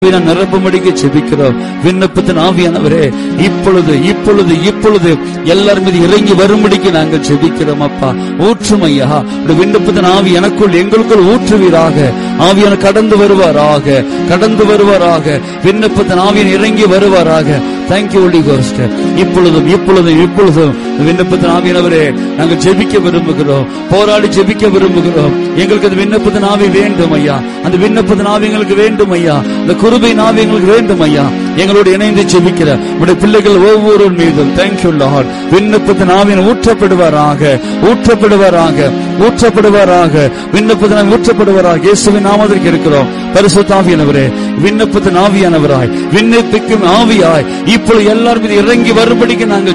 ஆவியானவர் நிரப்பும்படிக்கு ஜெபிக்கிறோம் விண்ணப்பத்தின் ஆவியானவரே இப்பொழுது இப்பொழுது இப்பொழுது எல்லார் மீது இறங்கி வரும்படிக்கு நாங்கள் ஜெபிக்கிறோம் அப்பா ஊற்றும் ஐயா உடைய விண்ணப்பத்தின் ஆவி எனக்குள் எங்களுக்குள் ஊற்றுவீராக ஆவியான கடந்து வருவாராக கடந்து வருவாராக விண்ணப்பத்தின் ஆவியன் இறங்கி வருவாராக தேங்க்யூ ஒலி கோஸ்ட் இப்பொழுதும் இப்பொழுதும் இப்பொழுதும் விண்ணப்பத்தின் ஆவியானவரே நாங்கள் ஜெபிக்க விரும்புகிறோம் போராடி ஜெபிக்க விரும்புகிறோம் எங்களுக்கு அந்த விண்ணப்பத்தின் ஆவி வேண்டும் ஐயா அந்த விண்ணப்பத்தின் ஆவி எங்களுக்கு வேண்டும் ஐயா அந்த குருபை ஆவி எங்களுக்கு வேண்டும் ஐயா எங்களோடு இணைந்து ஜெபிக்கிற உடைய பிள்ளைகள் ஒவ்வொரு மீதும் தேங்க்யூ லார்ட் விண்ணப்பத்தின் ஆவியின் ஊற்றப்படுவாராக ஊற்றப்படுவாராக ஊற்றப்படுவாராக விண்ணப்பத்தின் ஆவி ஊற்றப்படுவாராக இயேசுவின் நாமத்திற்கு இருக்கிறோம் பரிசுத்தாவியானவரே விண்ணப்பத்தின் ஆவியானவராய் விண்ணப்பிக்கும் ஆவியாய் இப்பொழுது எல்லார் மீது இறங்கி வரும்படிக்கு நாங்கள்